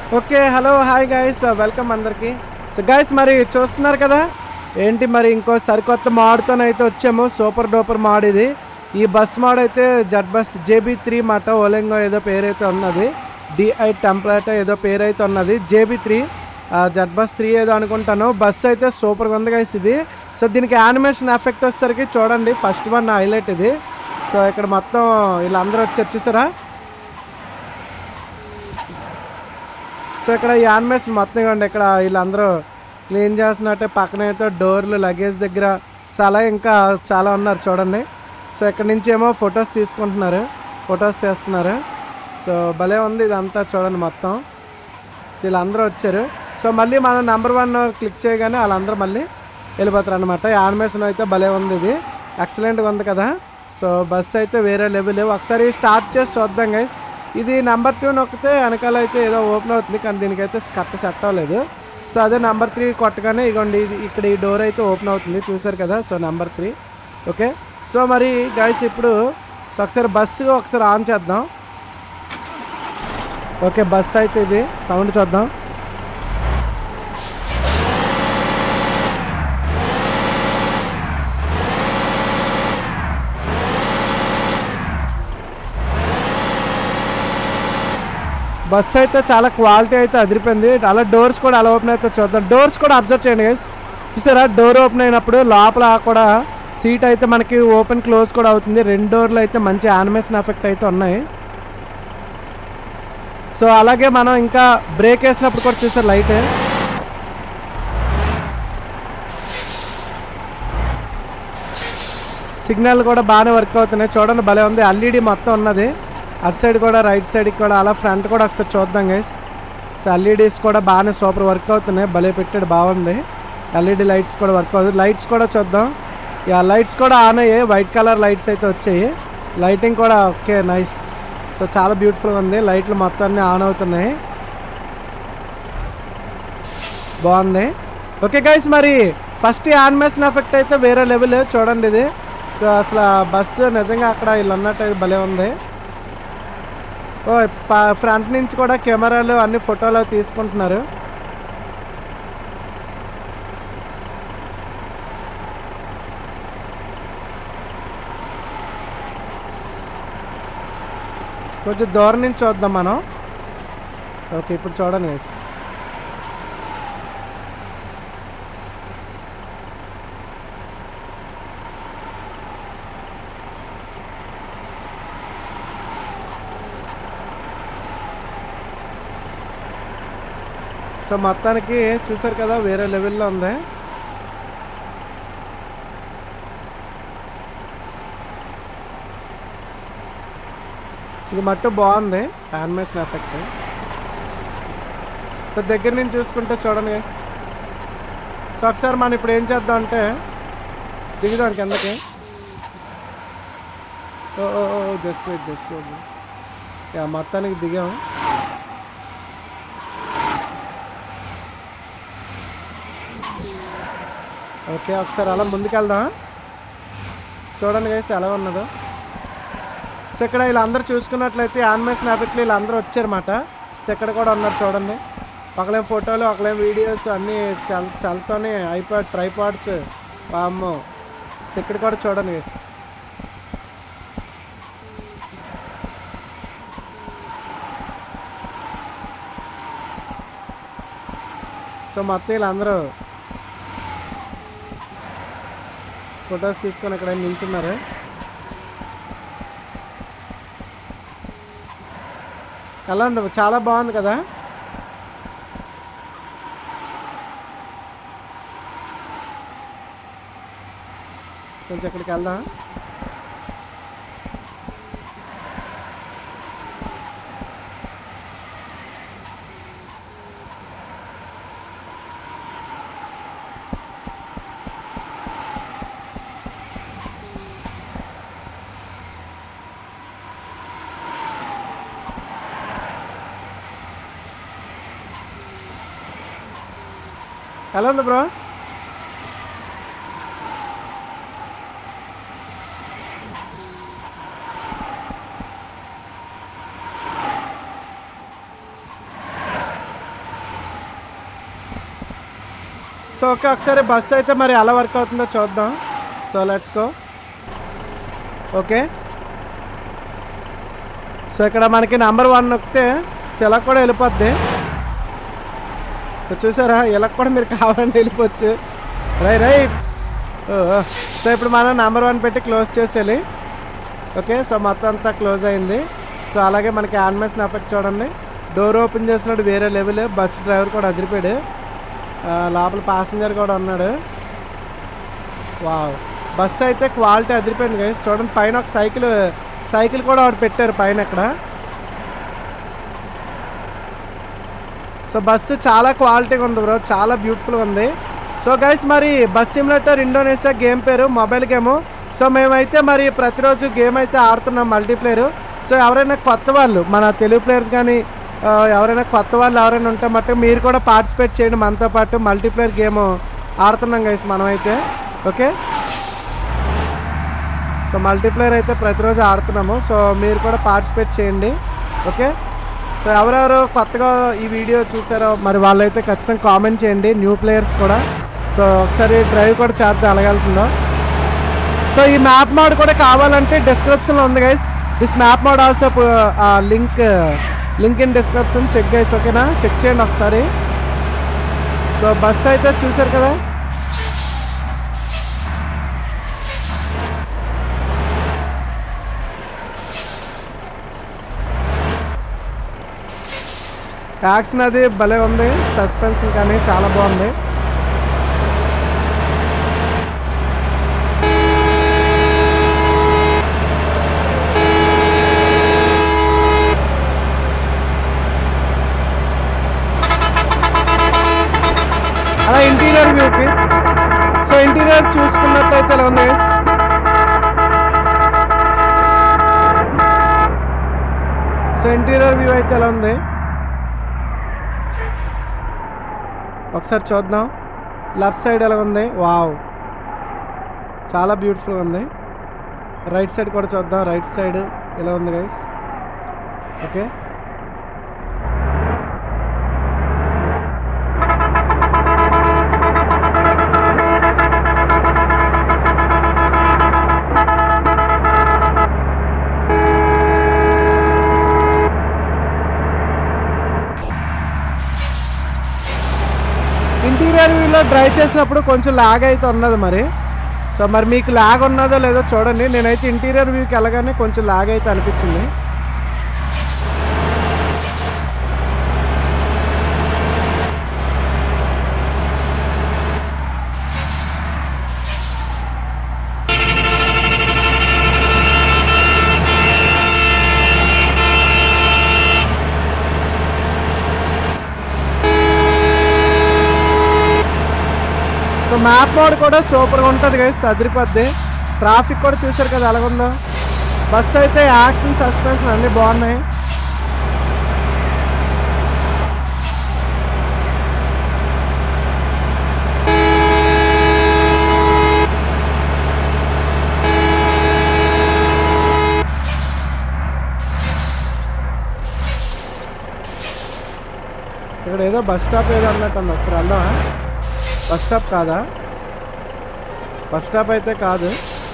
Okay hello hi guys welcome అందరికి so guys మరి చూస్తున్నారు కదా ఏంటి మరి ఇంకో సరికొత్త మోడ్తోనైతే వచ్చాము సూపర్ డూపర్ మోడ్ ఇది ఈ బస్ మోడ్ అయితే జడ్ బస్ జేబీ త్రీ మాట ఓలెంగో ఏదో పేరైతే ఉన్నది డిఐ టెంప్లెట్ ఏదో పేరైతే ఉన్నది JB three Z bus three ఏదో అనుకుంటాను బస్ అయితే సూపర్గా ఉంది గైస్ ఇది సో దీనికి యానిమేషన్ ఎఫెక్ట్ వచ్చేసరికి చూడండి ఫస్ట్ వన్ హైలైట్ ఇది సో ఇక్కడ మొత్తం వీళ్ళందరూ వచ్చి చూసారా సో ఇక్కడ ఈ యానిమేషన్ మొత్తం ఇవ్వండి ఇక్కడ వీళ్ళందరూ క్లీన్ చేస్తున్నట్టే పక్కన అయితే డోర్లు లగేజ్ దగ్గర సో అలా ఇంకా చాలా ఉన్నారు చూడండి సో ఇక్కడ నుంచి ఏమో ఫొటోస్ తీసుకుంటున్నారు ఫొటోస్ తీస్తున్నారు సో భలే ఉంది ఇదంతా చూడండి మొత్తం సో వీళ్ళందరూ వచ్చారు సో మళ్ళీ మనం నెంబర్ వన్ క్లిక్ చేయగానే వాళ్ళందరూ మళ్ళీ వెళ్ళిపోతారు అనమాట యానిమేషన్ అయితే భలే ఉంది ఇది ఎక్సలెంట్గా ఉంది కదా సో బస్ అయితే వేరే లెవెల్ ఒకసారి స్టార్ట్ చేసి చూద్దాం గైస్ ఇది నెంబర్ టూ నొక్కితే వెనకాల అయితే ఏదో ఓపెన్ అవుతుంది కానీ దీనికైతే కరెక్ట్ సెట్ అవ్వలేదు సో అదే నెంబర్ త్రీ కొట్టగానే ఇగోండి ఇది ఇక్కడ ఈ డోర్ అయితే ఓపెన్ అవుతుంది చూసారు కదా so number three okay so మరి గైస్ ఇప్పుడు సో ఒకసారి బస్సు ఒకసారి ఆన్ చేద్దాం ఓకే బస్ అయితే ఇది సౌండ్ చూద్దాం బస్ అయితే చాలా క్వాలిటీ అయితే అదిరిపోయింది అలా డోర్స్ కూడా అలా ఓపెన్ అయితే చూద్దాం డోర్స్ కూడా అబ్జర్వ్ చేయండి గైస్ చూసారా డోర్ ఓపెన్ అయినప్పుడు లోపల కూడా సీట్ అయితే మనకి ఓపెన్ క్లోజ్ కూడా అవుతుంది రెండు డోర్లు అయితే మంచి యానిమేషన్ ఎఫెక్ట్ అయితే ఉన్నాయి సో అలాగే మనం ఇంకా బ్రేక్ వేసినప్పుడు కూడా చూసారు లైట్ సిగ్నల్ కూడా బాగానే వర్క్ అవుతున్నాయి చూడండి భలే ఉంది ఎల్ఈడి మొత్తం ఉన్నది అటు సైడ్ కూడా రైట్ సైడ్కి కూడా అలా ఫ్రంట్ కూడా ఒకసారి చూద్దాం గైస్ సో ఎల్ఈడీస్ కూడా బాగానే సూపర్ వర్క్ అవుతున్నాయి భలే పెట్టాడు బాగుంది ఎల్ఈడి లైట్స్ కూడా వర్క్ అవుతుంది లైట్స్ కూడా చూద్దాం యా లైట్స్ కూడా ఆన్ అయ్యాయి వైట్ కలర్ లైట్స్ అయితే వచ్చాయి లైటింగ్ కూడా ఓకే నైస్ సో చాలా బ్యూటిఫుల్గా ఉంది లైట్లు మొత్తం అన్నీ ఆన్ అవుతున్నాయి బాగుంది ఓకే గైస్ మరి ఫస్ట్ యానిమేషన్ ఎఫెక్ట్ అయితే వేరే లెవెల్ చూడండి ఇది సో అసలు బస్సు నిజంగా అక్కడ వీళ్ళు ఉన్నట్టు భలే ఉంది ఓ ఫ్రంట్ నుంచి కూడా కెమెరాలు అన్ని ఫోటోలు తీసుకుంటున్నారు కొంచెం దూరం నుంచి చూద్దాం మనం ఓకే ఇప్పుడు చూడండి guys. సో మొత్తానికి చూసారు కదా వేరే లెవెల్లో ఉంది ఇది మట్టు బాగుంది యానిమేషన్ ఎఫెక్ట్ సో దగ్గర నుంచి చూసుకుంటే చూడండి guys. సో ఒకసారి మనం ఇప్పుడు ఏం చేద్దాం అంటే దిగుదాం కిందకి oh oh just wait just yeah మొత్తానికి దిగాం ఓకే ఒకసారి అలా ముందుకెళ్దాం చూడండి గైస్ ఎలా ఉన్నదో సో ఇక్కడ వీళ్ళందరూ చూసుకున్నట్లయితే యానిమేషన్ ఎఫెక్ట్లు వీళ్ళందరూ వచ్చారన్నమాట సో ఇక్కడ కూడా ఉన్నారు చూడండి ఒకలేం ఫోటోలు ఒకలేం వీడియోస్ అన్నీ సెల్ సెల్తోనే ఐపాడ్ ట్రైపాడ్స్ వామ్మో సో ఇక్కడ కూడా చూడండి గైస్ సో మొత్తం వీళ్ళందరూ ఫొటోస్ తీసుకొని ఇక్కడ నిల్చున్నారు ఎలా ఉంది చాలా బాగుంది కదా కొంచెం ఇక్కడికి వెళ్దాం ఎలా ఉంది బ్రో సో ఓకే ఒకసారి బస్సు అయితే మరి ఎలా వర్క్ అవుతుందో చూద్దాం so let's go okay so ఇక్కడ మనకి నెంబర్ వన్ నొక్కితే సో ఇలా కూడా వెళ్ళిపోద్ది సో చూసారా ఇలా కూడా మీరు కావాలంటే వెళ్ళిపోవచ్చు రై రైట్ సో ఇప్పుడు మనం నెంబర్ వన్ పెట్టి క్లోజ్ చేసేయాలి ఓకే సో మొత్తం అంతా క్లోజ్ అయింది సో అలాగే మనకి యానిమేషన్ ఎఫెక్ట్ చూడండి డోర్ ఓపెన్ చేసినప్పుడు వేరే లెవెల్ బస్ డ్రైవర్ కూడా అదిరిపోయాడు ఆ, లోపల ప్యాసింజర్ కూడా ఉన్నాడు వావ్ బస్సు అయితే క్వాలిటీ అదిరిపోయింది గైస్ చూడండి పైన ఒక సైకిల్ సైకిల్ కూడా ఒకటి పెట్టారు పైన ఇక్కడ సో బస్సు చాలా క్వాలిటీగా ఉంది బ్రో చాలా బ్యూటిఫుల్గా ఉంది సో గైస్ మరి బస్ సిమ్యులేటర్ ఇండోనేషియా గేమ్ పేరు మొబైల్ గేమ్ సో మేమైతే మరి ప్రతిరోజు గేమ్ అయితే ఆడుతున్నాం మల్టీప్లేయర్ సో ఎవరైనా కొత్త వాళ్ళు మన తెలుగు ప్లేయర్స్ కానీ ఆ, ఎవరైనా కొత్త వాళ్ళు ఎవరైనా ఉంటే మట్టు మీరు కూడా పార్టిసిపేట్ చేయండి మనతో పాటు మల్టీప్లేయర్ గేమ్ ఆడుతున్నాం గైస్ మనమైతే ఓకే సో మల్టీప్లేయర్ అయితే ప్రతిరోజు ఆడుతున్నాము సో మీరు కూడా పార్టిసిపేట్ చేయండి ఓకే సో ఎవరెవరు కొత్తగా ఈ వీడియో చూసారో మరి వాళ్ళైతే ఖచ్చితంగా కామెంట్ చేయండి న్యూ ప్లేయర్స్ కూడా సో ఒకసారి డ్రైవ్ కూడా చేద్దాం ఎలాగెళ్తుందో సో ఈ మ్యాప్ మోడ్ కూడా కావాలంటే డిస్క్రిప్షన్లో ఉంది guys this map mode also link link in description check guys ఓకేనా చెక్ చేయండి ఒకసారి సో బస్ అయితే చూసారు కదా యాక్షన్ అది భలే ఉంది సస్పెన్స్ కానీ చాలా బాగుంది అలా ఇంటీరియర్ వ్యూకి సో ఇంటీరియర్ చూసుకున్నట్లయితే ఎలా ఉంది guys? సో ఇంటీరియర్ వ్యూ అయితే ఎలా ఉంది ఒకసారి చూద్దాం లెఫ్ట్ సైడ్ ఎలా ఉంది వావ్ చాలా బ్యూటిఫుల్గా ఉంది రైట్ సైడ్ కూడా చూద్దాం రైట్ సైడ్ ఎలా ఉంది గైస్ ఓకే ఇంటీరియర్ వ్యూలో డ్రైవ్ చేసినప్పుడు కొంచెం లాగ్ అయితే ఉన్నది మరి సో మరి మీకు లాగ్ ఉన్నదో లేదో చూడండి నేనైతే ఇంటీరియర్ వ్యూకి వెళ్ళగానే కొంచెం లాగ్ అయితే అనిపించింది సో మ్యాప్ మోడ్ కూడా సూపర్గా ఉంటుంది గైస్ అదిరిపోద్ది ట్రాఫిక్ కూడా చూశారు కదా ఎలాగుందో బస్ అయితే యాక్షన్ సస్పెన్షన్ అన్నీ బాగున్నాయి ఇక్కడ ఏదో బస్ స్టాప్ ఏదో అన్నట్టు ఉంది ఒకసారి వెళ్దామా బస్ స్టాప్ కాదా బస్ స్టాప్ అయితే కాదు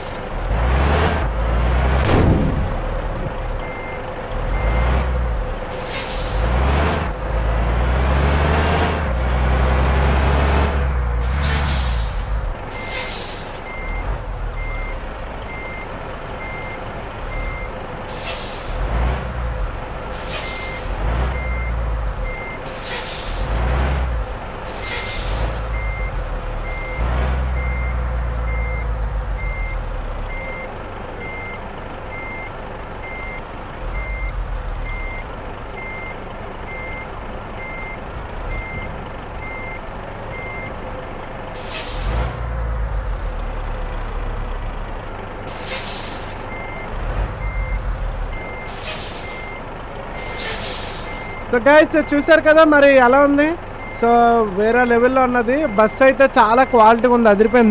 సో గైస్ చూసారు కదా మరి ఎలా ఉంది సో వేరే లెవెల్లో ఉన్నది బస్ అయితే చాలా క్వాలిటీగా ఉంది అదిరిపోయింది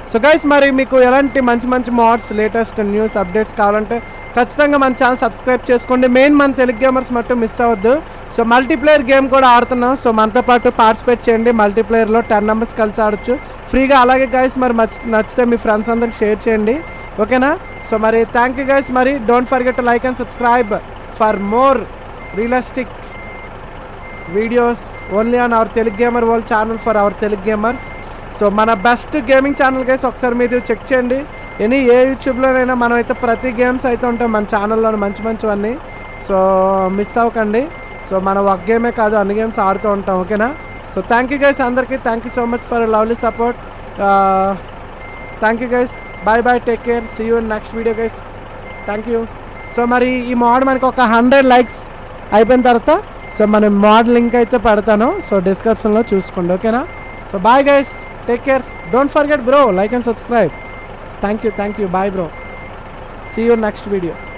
సో గైస్ మరి మీకు ఎలాంటి మంచి మంచి మోడ్స్ లేటెస్ట్ న్యూస్ అప్డేట్స్ కావాలంటే ఖచ్చితంగా మన ఛానల్ సబ్స్క్రైబ్ చేసుకోండి మెయిన్ మన తెలుగు గేమర్స్ మట్టు మిస్ అవ్వద్దు సో మల్టీప్లేయర్ గేమ్ కూడా ఆడుతున్నాం సో మనతో పాటు పార్టిసిపేట్ చేయండి మల్టీప్లేయర్లో టెన్ మెంబర్స్ కలిసి ఆడొచ్చు ఫ్రీగా అలాగే గైస్ మరి మచ్- నచ్చితే మీ ఫ్రెండ్స్ అందరికి షేర్ చేయండి ఓకేనా సో మరి థ్యాంక్ యూ గైస్ మరి don't forget to like and subscribe for more realistic videos only on our Telugu gamer world channel for our Telugu gamers so మన బెస్ట్ గేమింగ్ ఛానల్ గైస్ ఒకసారి మీరు check చేయండి any ఏ యూట్యూబ్లోనైనా మనం అయితే ప్రతి గేమ్స్ అయితే ఉంటాయి మన ఛానల్లో మంచి మంచివన్నీ సో మిస్ అవ్వకండి సో మన ఒక గేమే కాదు అన్ని గేమ్స్ ఆడుతూ ఉంటాం ఓకేనా సో థ్యాంక్ యూ గైస్ అందరికీ thank you so much for lovely support thank you guys bye bye take care see you next video guys thank you so మరి ఈ మోడ్ మనకి ఒక హండ్రెడ్ లైక్స్ అయిపోయిన తర్వాత సో మన మోడ్ లింక్ అయితే పెడతాను సో డిస్క్రిప్షన్లో చూసుకోండి ఓకేనా so bye guys take care don't forget bro like and subscribe thank you thank you bye bro see you next video